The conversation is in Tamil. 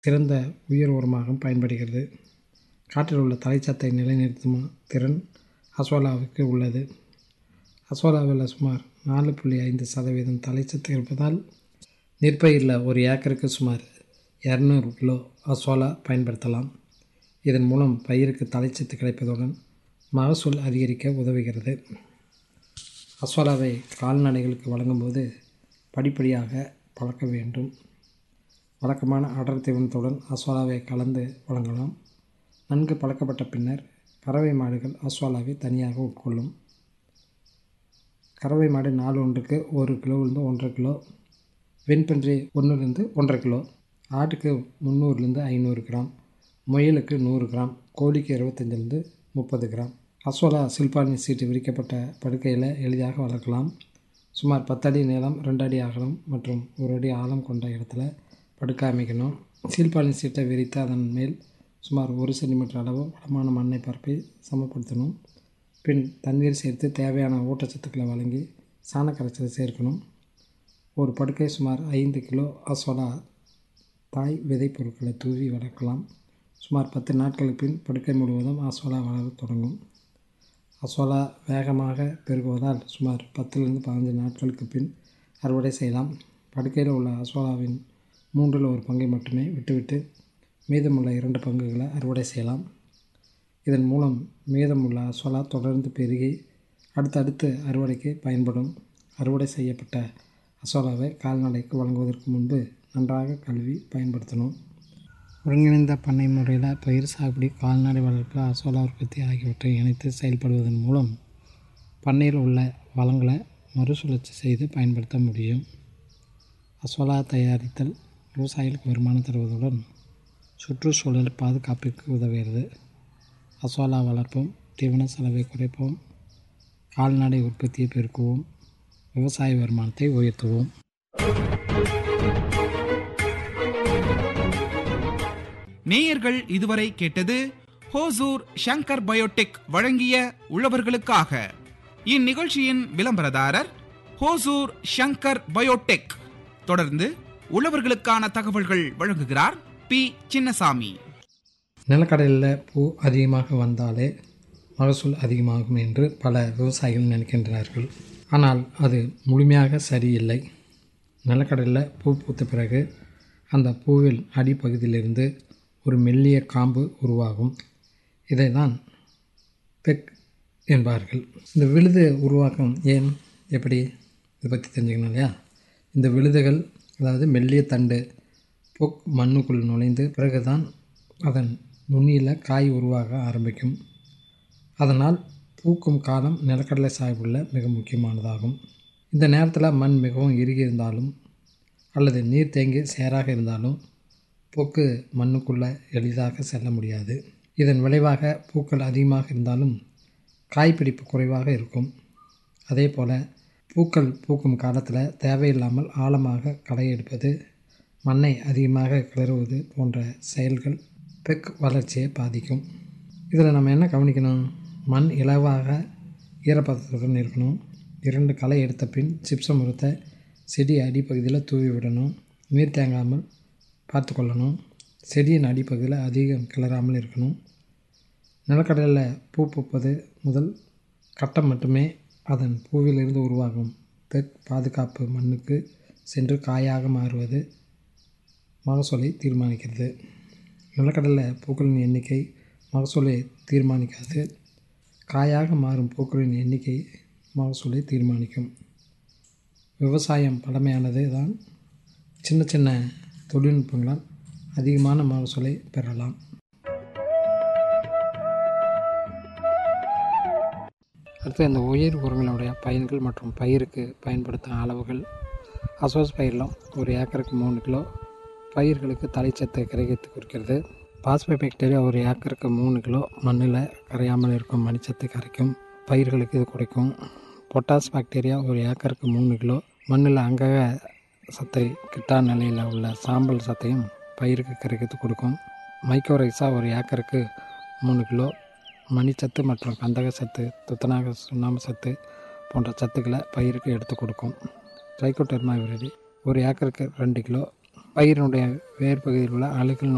சிறந்த உயர் உரமாகவும் பயன்படுகிறது காற்றில் உள்ள தழைச்சத்தை நிலைநிறுத்தும் திறன் அசோலாவுக்கு உள்ளது அசோலாவில் சுமார் நாலு புள்ளி ஐந்து சதவீதம் தழைச்சத்து இருப்பதால் நெற்பயிரில் ஒரு ஏக்கருக்கு சுமார் இரநூறு கிலோ அசோலா பயன்படுத்தலாம் இதன் மூலம் பயிருக்கு தழைச்சத்து கிடைப்பதுடன் மகசூல் அதிகரிக்க உதவுகிறது அசோலாவை கால்நடைகளுக்கு வழங்கும்போது படிப்படியாக பழக்க வேண்டும் வழக்கமான அடர் தீவனத்துடன் அசோலாவை கலந்து வழங்கலாம் நன்கு பழக்கப்பட்ட பின்னர் கறவை மாடுகள் அசோலாவை தனியாக உட்கொள்ளும் கறவை மாடு நாலு ஒன்றுக்கு ஒரு கிலோவிலேருந்து ஒன்றரை கிலோ வெண்பன்றி ஒன்றுலேருந்து ஒன்றரை கிலோ ஆட்டுக்கு முந்நூறுலேருந்து ஐநூறு கிராம் முயலுக்கு நூறு கிராம் கோழிக்கு இருபத்தஞ்சிலேருந்து முப்பது கிராம் அசோலா சில்பானி சீட்டு விரிக்கப்பட்ட படுக்கையில் எளிதாக வளர்க்கலாம் சுமார் பத்தடி நீளம் ரெண்டு அடி அகலம் மற்றும் ஒரு அடி ஆழம் கொண்ட இடத்துல படுக்க அமைக்கணும் சீல்பாலி சீட்டை விரித்து அதன் மேல் சுமார் ஒரு சென்டிமீட்டர் அளவு வளமான மண்ணை பரப்பி சமப்படுத்தணும் பின் தண்ணீர் சேர்த்து தேவையான ஊட்டச்சத்துக்களை வழங்கி சாணக்கரைச்சலை சேர்க்கணும் ஒரு படுக்கை சுமார் ஐந்து கிலோ அசோலா தாய் விதை பொருட்களை தூவி வளர்க்கலாம் சுமார் பத்து நாட்களுக்கு பின் படுக்கை முழுவதும் அசோலா வளரத் தொடங்கும் அசோலா வேகமாக பெருகுவதால் சுமார் பத்துலேருந்து பதினஞ்சு நாட்களுக்கு பின் அறுவடை செய்யலாம் படுக்கையில் உள்ள அசோலாவின் மூன்றில் ஒரு பங்கை மட்டுமே விட்டுவிட்டு மீதமுள்ள இரண்டு பங்குகளை அறுவடை செய்யலாம் இதன் மூலம் மீதமுள்ள அசோலா தொடர்ந்து பெருகி அடுத்தடுத்து அறுவடைக்கு பயன்படும் அறுவடை செய்யப்பட்ட அசோலாவை கால்நடைக்கு வழங்குவதற்கு முன்பு நன்றாக கழுவி பயன்படுத்தணும் ஒருங்கிணைந்த பண்ணை முறையில் பயிர் சாகுபடி கால்நடை வளர்ப்பு அசோலா உற்பத்தி ஆகியவற்றை இணைத்து செயல்படுவதன் மூலம் பண்ணையில் உள்ள வளங்களை மறுசுழற்சி செய்து பயன்படுத்த முடியும் அசோலா தயாரித்தல் விவசாயிகளுக்கு வருமானம் தருவதுடன் சுற்றுச்சூழல் பாதுகாப்பிற்கு உதவுகிறது அசோலா வளர்ப்போம் தீவன செலவை குறைப்போம் கால்நடை உற்பத்தியை பெருக்குவோம் விவசாய வருமானத்தை உயர்த்துவோம் நேயர்கள் இதுவரை கேட்டது ஹோசூர் ஷங்கர் பயோடெக் வழங்கிய உழவர்களுக்காக இந்நிகழ்ச்சியின் விளம்பரதாரர் ஹோசூர் ஷங்கர் பயோடெக் தொடர்ந்து உழவர்களுக்கான தகவல்கள் வழங்குகிறார் பி சின்னசாமி நிலக்கடலில் பூ அதிகமாக வந்தாலே மகசூல் அதிகமாகும் என்று பல விவசாயிகள் நினைக்கின்றார்கள் ஆனால் அது முழுமையாக சரியில்லை நிலக்கடலில் பூ பூத்த பிறகு அந்த பூவில் அடிப்பகுதியிலிருந்து ஒரு மெல்லிய காம்பு உருவாகும் இதை தான் பெக் என்பார்கள் இந்த விழுது உருவாக்கம் ஏன் எப்படி இதை பற்றி தெரிஞ்சுக்கணும் இல்லையா இந்த விழுதுகள் அதாவது மெல்லிய தண்டு பொக் மண்ணுக்குள் நுழைந்து பிறகுதான் அதன் நுனியில் காய் உருவாக ஆரம்பிக்கும் அதனால் பூக்கும் காலம் நிலக்கடலை சாகுபடியில் மிக முக்கியமானதாகும் இந்த நேரத்தில் மண் மிகவும் இறுகி இருந்தாலும் அல்லது நீர் தேங்கி சேராக இருந்தாலும் பூக்கு மண்ணுக்குள்ளே எளிதாக செல்ல முடியாது இதன் விளைவாக பூக்கள் அதிகமாக இருந்தாலும் காய்பிடிப்பு குறைவாக இருக்கும் அதே போல் பூக்கள் பூக்கும் காலத்தில் தேவையில்லாமல் ஆழமாக களை எடுப்பது மண்ணை அதிகமாக கிளறுவது போன்ற செயல்கள் பெக் வளர்ச்சியை பாதிக்கும் இதில் நம்ம என்ன கவனிக்கணும் மண் இலவாக ஈரப்பதத்துடன் இருக்கணும் இரண்டு களை எடுத்த பின் சிப்சம் உரத்தை செடி அடிப்பகுதியில் தூவி விடணும் நீர் தேங்காமல் பார்த்து கொள்ளணும் செடியின் அடிப்பகுதியில் அதிகம் கிளறாமல் இருக்கணும் நிலக்கடலில் பூ பூப்பது முதல் கட்டம் மட்டுமே அதன் பூவிலிருந்து உருவாகும் பெக் பாதுகாப்பு மண்ணுக்கு சென்று காயாக மாறுவது மகசூலை தீர்மானிக்கிறது நிலக்கடலில் பூக்களின் எண்ணிக்கை மகசூலை தீர்மானிக்காது காயாக மாறும் பூக்களின் எண்ணிக்கை மகசூலை தீர்மானிக்கும் விவசாயம் பழமையானது தான் சின்ன சின்ன தொழில்நுட்பங்களால் அதிகமான மகசூலை பெறலாம் அடுத்து இந்த உயிர் உரங்களுடைய பயன்கள் மற்றும் பயிருக்கு பயன்படுத்தும் அளவுகள் அசோஸ் பயிரிலும் ஒரு ஏக்கருக்கு மூணு கிலோ பயிர்களுக்கு தலைச்சத்தை கிரகித்து குறிக்கிறது பாஸ்பை பாக்டீரியா ஒரு ஏக்கருக்கு மூணு கிலோ மண்ணில் கரையாமல் இருக்கும் மணிச்சத்தை கரைக்கும் பயிர்களுக்கு இது குறைக்கும் பொட்டாஸ் பாக்டீரியா ஒரு ஏக்கருக்கு மூணு கிலோ மண்ணில் அங்கக சத்தை கிட்டா நிலையில் உள்ள சாம்பல் சத்தையும் பயிருக்கு கரைத்து கொடுக்கும் மைக்ரோரைஸா ஒரு ஏக்கருக்கு மூணு கிலோ மணிச்சத்து மற்றும் கந்தக சத்து துத்தநாக சுண்ணாம்பு சத்து போன்ற சத்துக்களை பயிருக்கு எடுத்து கொடுக்கும் ட்ரைகோடெர்மா விரடி ஒரு ஏக்கருக்கு ரெண்டு கிலோ பயிரினுடைய வேர் பகுதியில் உள்ள அழுகல்